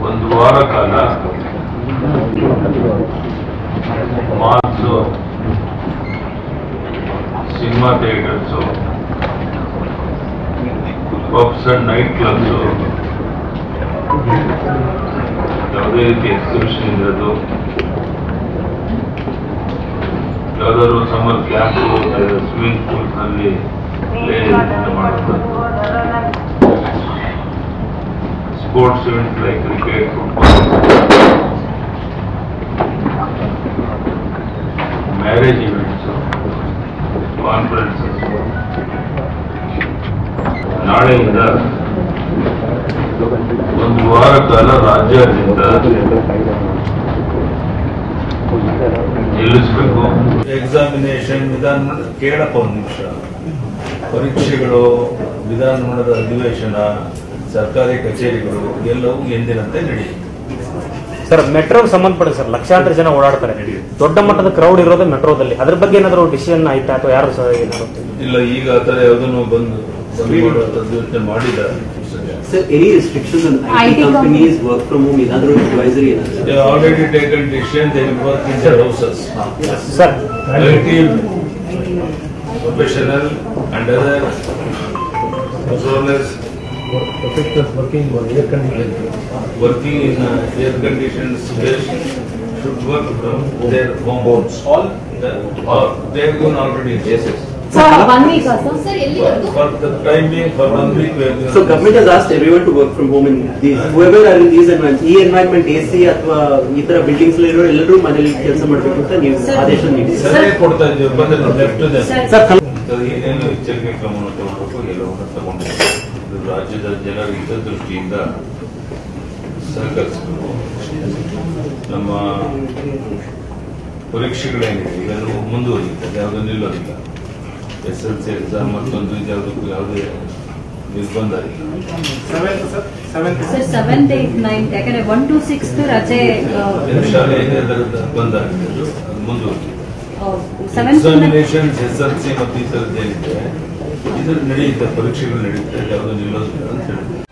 ಒಂದು ವಾರ ಕಾಲ malls cinema theatres pubs and night clubs ಯಾವುದೇ ರೀತಿ ಎಕ್ಸಿಬಿಷನ್ ಇರೋದು ಯಾವ್ದಾದ್ರು ಸಮ್ಮರ್ ಕ್ಯಾಂಪು ಸ್ವಿಮ್ಮಿಂಗ್ ಪೂಲ್ಸ್ನಲ್ಲಿ ಪ್ಲೇ ಮಾಡೋದು sports event like cricket football marriage events conferences ನಾಳೆಯಿಂದ ಒಂದು ವಾರ ಕಾಲ ರಾಜ್ಯಾದ್ಯಂತ ನಿಲ್ಲಿಸಬೇಕು ಎಕ್ಸಾಮಿನೇಷನ್ ವಿಧಾನ ಕೇಳಪ್ಪ ಒಂದು ನಿಮಿಷ ಪರೀಕ್ಷೆಗಳು ವಿಧಾನಮಂಡಲದ ಅಧಿವೇಶನ ಸರ್ಕಾರಿ ಕಚೇರಿಗಳು ಎಲ್ಲವೂ ಎಂದಿನಂತೆ ನಡೆಯುತ್ತೆ ಸರ್ ಮೆಟ್ರೋಗೆ ಸಂಬಂಧಪಟ್ಟ ಸರ್ ಲಕ್ಷಾಂತರ ಜನ ಓಡಾಡ್ತಾರೆ ದೊಡ್ಡ ಮಟ್ಟದ ಕ್ರೌಡ್ ಇರೋದು ಮೆಟ್ರೋದಲ್ಲಿ ಅದ್ರ ಬಗ್ಗೆ ಏನಾದ್ರು ಡಿಸಿಷನ್ ಆಯ್ತಾ ಅಥವಾ ಯಾರು ಸರ್ ಏನಾದ್ರು ಇಲ್ಲ ಈಗ ಆ ಥರ ಯಾವುದನ್ನು ಬಂದು ಬಂದ್ ಮಾಡುವಂಥದ್ದು ಯೋಚನೆ ಮಾಡಿದ Sir, any restrictions on IT, IT companies work from home ಏನಾದ್ರು advisory ಏನಾದ್ರು already taken decision they work in their houses sir professional and other controllers working on air conditioning. working in uh, air conditioned space should work from their home homes. All, the- or they have gone already in cases. Sir one week sir sir ಎಲ್ಲಿವರೆಗೂ For the time being, for one week we have given. So government has asked everyone to work from home in these, whoever are in these environments, ಈ environment AC ಅಥವಾ ಈ ತರ buildings ಇರೋ ಎಲ್ಲರೂ ಮನೇಲಿ ಕೆಲಸ ಮಾಡ್ಬೇಕು ಅಂತ ನೀವು Sir. ಆದೇಶ ನೀಡಿ ಸಲಹೆ ಕೊಡ್ತಾ ಇದ್ದೀವಿ ಬಂದ್ರೆ left to them. Sir sir ಇಂಥದ್ದು ಏನೇನು ಎಚ್ಚರಿಕೆ ಕ್ರಮವನ್ನು ತಗೊಳ್ಬೇಕು ಎಲ್ಲವನ್ನು ತಗೊಂಡಿದ್ದೀವಿ ಇದು ರಾಜ್ಯದ ಜನರ ಹಿತದೃಷ್ಟಿಯಿಂದ ಸಹಕರಿಸಬೇಕು ನಮ್ಮ ಪರೀಕ್ಷೆಗಳೇನಿದೆ ಇವೆಲ್ಲವೂ ಮುಂದುವರಿಯುತ್ತದೆ ಯಾವುದೂ ನಿಲ್ಲೋದಿಲ್ಲ ಎಸ್ ಎಲ್ ಸಿ ಎಕ್ಸಾಮ್ ಮತ್ತೊಂದು ಇದು ಯಾವುದಕ್ಕೂ ಯಾವುದೇ ನಿರ್ಬಂಧ ಇಲ್ಲ ಸರ್ ಸೆವೆಂತ್ ಏಟ್ ನೈನ್ತ್ ಯಾಕಂದ್ರೆ ಒನ್ ಟು ಸಿಕ್ಸ್ ರಜೆ ಏನು ಶಾಲೆ ಏನೇ ಅದರ ಬಂದ್ ಆಗಿದೆ ಅದು ಅದು ಮುಂದುವರಿಯುತ್ತೆ seventh examinations S L C ಮತ್ತು ಈ ಥರದ್ದೇನಿದೆ ಇದು ನಡೆಯುತ್ತೆ ಪರೀಕ್ಷೆಗಳು ನಡೆಯುತ್ತೆ ಯಾವುದೂ ನಿಲ್ಲೋದಿಲ್ಲ ಅಂತ ಹೇಳಿದೆ